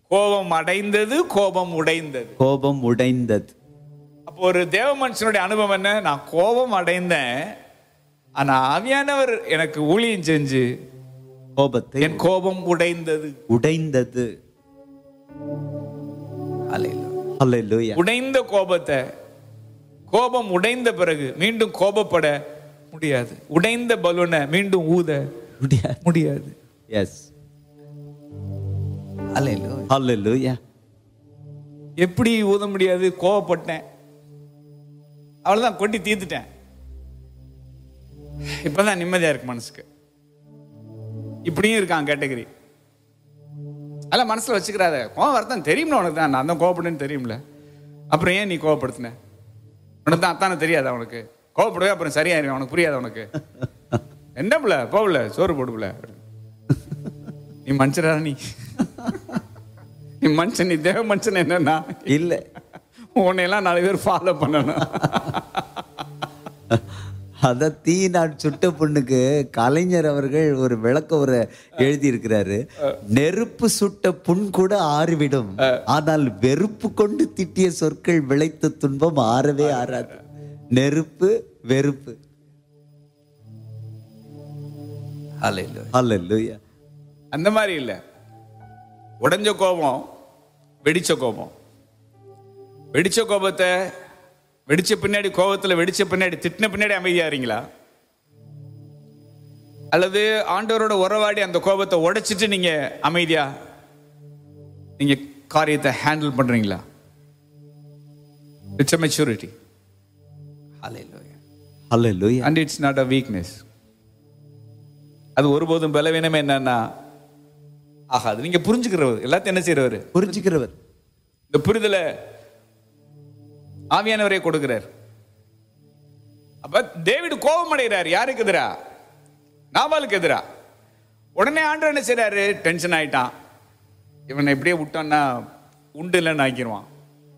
கோபம் அடைந்தது கோபம் உடைந்தது கோபம் உடைந்தது அப்போ ஒரு தேவ மனுஷனுடைய அனுபவம் என்ன நான் கோபம் அடைந்தேன் ஆனா ஆவியானவர் எனக்கு ஊழியம் செஞ்சு கோபத்தை என் கோபம் உடைந்தது உடைந்தது அல்லேலூயா உடைந்த கோபத்தை கோபம் உடைந்த பிறகு மீண்டும் கோபப்பட முடியாது உடைந்த பலூனை மீண்டும் ஊத முடியாது முடியாது எஸ் அல்லேலூயா எப்படி ஊத முடியாது கோவப்பட்டேன் அவ்வளவுதான் கொட்டி தீர்த்துட்டேன் இப்பதான் நிம்மதியா இருக்கு மனசுக்கு இப்படியும் இருக்கான் கேட்டகரி அதெல்லாம் மனசுல வச்சுக்கிறாத கோவம் வரதான் தெரியும்ல உனக்கு தான் நான் தான் கோவப்படுன்னு தெரியும்ல அப்புறம் ஏன் நீ கோவப்படுத்தின உனக்கு தான் அத்தானே தெரியாது அவனுக்கு கோவப்படுவே அப்புறம் சரியாயிரும் அவனுக்கு புரியாது உனக்கு என்ன பிள்ள போகல சோறு போடுப்புல நீ மனுஷரா நீ நீ மனுஷன் நீ தேவ மனுஷன் என்னன்னா இல்ல உன்னையெல்லாம் நாலு பேர் ஃபாலோ பண்ணணும் அத தீ நாட் சுட்ட பொண்ணுக்கு கலைஞர் அவர்கள் ஒரு விளக்க ஒரு எழுதி இருக்கிறாரு நெருப்பு சுட்ட புண் கூட ஆறிவிடும் ஆனால் வெறுப்பு கொண்டு திட்டிய சொற்கள் விளைத்த துன்பம் ஆறவே ஆறாது நெருப்பு வெறுப்பு அல்லேலூயா அந்த மாதிரி இல்ல உடைஞ்ச கோபம் வெடிச்ச கோபம் வெடிச்ச கோபத்தை வெடிச்ச பின்னாடி கோபத்துல வெடிச்ச பின்னாடி திட்டின பின்னாடி அமைதியாறீங்களா அல்லது ஆண்டவரோட உறவாடி அந்த கோபத்தை உடைச்சிட்டு நீங்க அமைதியா நீங்க காரியத்தை ஹேண்டில் பண்றீங்களா it's maturity hallelujah and it's not a weakness அது ஒருபோதும் பலவீனமே என்னன்னா ஆகாது நீங்க புரிஞ்சுக்கிறவர் எல்லாத்தையும் என்ன செய்யறவர் புரிஞ்சுக்கிறவர் இந்த புரிதலை ஆவியானவரே கொடுக்கிறார் அப்ப டேவிட் கோபம் அடைகிறார் யாருக்கு எதிரா நாபாலுக்கு எதிரா உடனே ஆண்டவர் என்ன செய்றாரு டென்ஷன் ஆயிட்டான் இவனை இப்படியே விட்டான்னா உண்டு இல்லைன்னு ஆக்கிடுவான்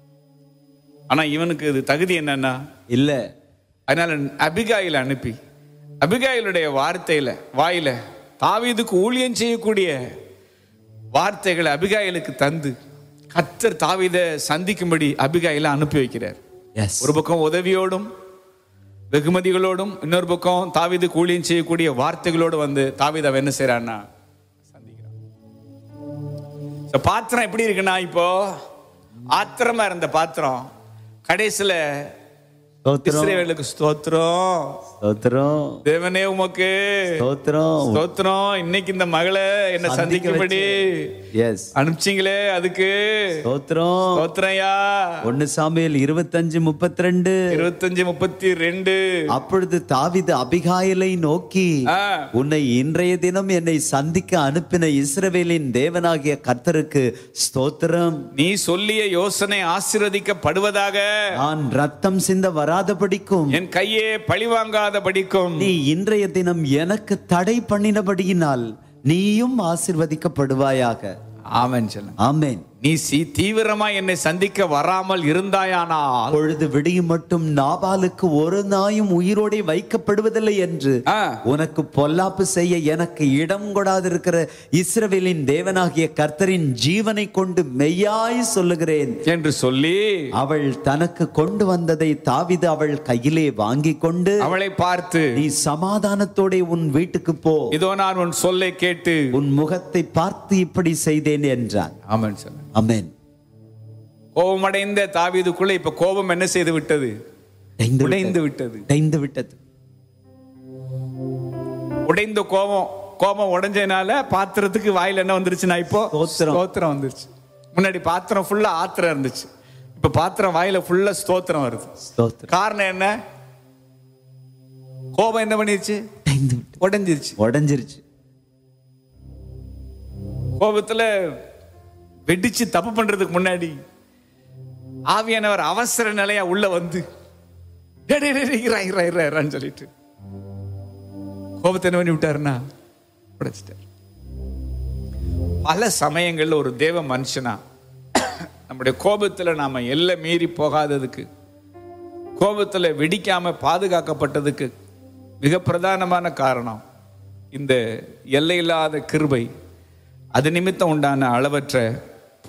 ஆனா இவனுக்கு இது தகுதி என்னன்னா இல்ல அதனால அபிகாயில் அனுப்பி அபிகாயிலுடைய வார்த்தையில வாயில தாவீதுக்கு ஊழியம் செய்யக்கூடிய வார்த்தைகளை அபிகாயிலுக்கு தந்து கத்தர் தாவீதை சந்திக்கும்படி அபிகாயில அனுப்பி வைக்கிறார் எஸ் ஒரு பக்கம் உதவியோடும் வெகுமதிகளோடும் இன்னொரு பக்கம் தாவீதுக்கு ஊழியம் செய்யக்கூடிய வார்த்தைகளோடு வந்து தாவீது அவன் என்ன செய்யறான்னா சந்திக்கிறான் So, பாத்திரம் எப்படி இருக்குன்னா இப்போ ஆத்திரமா இருந்த பாத்திரம் கடைசியில ஸ்தோத்திரம் இஸ்ரேவேலுக்கு ஸ்தோத்திரம் ஸ்தோத்திரம் தேவனே உமக்கு ஸ்தோத்திரம் ஸ்தோத்திரம் இன்னைக்கு இந்த மகளை என்ன சந்திக்கும்படி எஸ் அனுப்பிச்சிங்களே அதுக்கு ஸ்தோத்திரம் ஸ்தோத்திரம்யா ஒன்னு சாமியல் இருபத்தஞ்சு முப்பத்தி ரெண்டு இருபத்தஞ்சு முப்பத்தி ரெண்டு அப்பொழுது தாவிது அபிகாயிலை நோக்கி ஆ, உன்னை இன்றைய தினம் என்னை சந்திக்க அனுப்பின இஸ்ரவேலின் தேவனாகிய கர்த்தருக்கு ஸ்தோத்திரம் நீ சொல்லிய யோசனை ஆசீர்வதிக்கப்படுவதாக நான் ரத்தம் சிந்த வராதபடிக்கும் என் கையே பழிவாங்காத படிக்கும் நீ இன்றைய தினம் எனக்கு தடை பண்ணினபடியினால் நீயும் ஆசிர்வதிக்கப்படுவாயாக ஆமென் சொல்லுங்க ஆமென் நீ சி தீவிரமா என்னை சந்திக்க வராமல் இருந்தாயானால் பொழுது விடியும் மட்டும் நாபாலுக்கு ஒரு நாயும் உயிரோடே வைக்கப்படுவதில்லை என்று ஆ, உனக்கு பொல்லாப்பு செய்ய எனக்கு இடம் கொடாதிருக்கிற இஸ்ரவேலின் தேவனாகிய கர்த்தரின் ஜீவனை கொண்டு மெய்யாய் சொல்லுகிறேன் என்று சொல்லி அவள் தனக்கு கொண்டு வந்ததை தாவிது அவள் கையிலே வாங்கி கொண்டு அவளை பார்த்து நீ சமாதானத்தோட உன் வீட்டுக்கு போ இதோ நான் உன் சொல்லை கேட்டு உன் முகத்தை பார்த்து இப்படி செய்தேன் என்றான் ஆமென் சொல்லுங்க அமேன் கோபமடைந்த தாவீதுக்குள்ள இப்ப கோபம் என்ன செய்து விட்டது உடைந்து உடைந்து விட்டது உடைந்து விட்டது உடைந்த கோபம் கோபம் உடைஞ்சதுனால பாத்திரத்துக்கு வாயில என்ன வந்துருச்சுன்னா இப்போ ஸ்தோத்திரம். ஸ்தோத்திரம் வந்துருச்சு முன்னாடி பாத்திரம் ஃபுல்லா ஆத்திரம் இருந்துச்சு இப்ப பாத்திரம் வாயில ஃபுல்லா ஸ்தோத்திரம் வருது ஸ்தோத்திரம் காரணம் என்ன கோபம் என்ன பண்ணிருச்சு உடைந்து விட்டது. உடைஞ்சிருச்சு உடைஞ்சிருச்சு கோபத்துல வெடிச்சு தப்பு பண்றதுக்கு முன்னாடி ஆவியானவர் அவசர நிலையா உள்ள வந்து "டேய், டேய், டேய், இரா, இரா, இரா, இரான்னு சொல்லிட்டு கோபத்தை என்ன பண்ணி விட்டாருன்னா உடைச்சிட்டார் பல சமயங்கள்ல ஒரு தேவ மனுஷனா நம்முடைய கோபத்துல நாம எல்லை மீறி போகாததுக்கு கோபத்துல வெடிக்காம பாதுகாக்கப்பட்டதுக்கு மிக பிரதானமான காரணம் இந்த எல்லையில்லாத கிருபை அது நிமித்தம் உண்டான அளவற்ற